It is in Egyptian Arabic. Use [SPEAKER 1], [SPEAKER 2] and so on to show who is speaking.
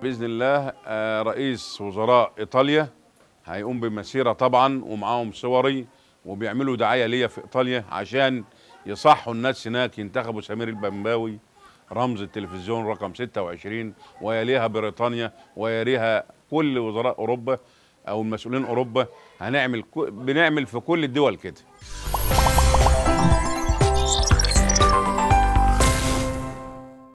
[SPEAKER 1] باذن الله آه، رئيس وزراء ايطاليا هيقوم بمسيره طبعا ومعاهم صوري وبيعملوا دعايه ليا في ايطاليا عشان يصحوا الناس هناك ينتخبوا سمير البنباوي رمز التلفزيون رقم 26 ويليها بريطانيا ويليها كل وزراء اوروبا او المسؤولين اوروبا هنعمل كو- بنعمل في كل الدول كده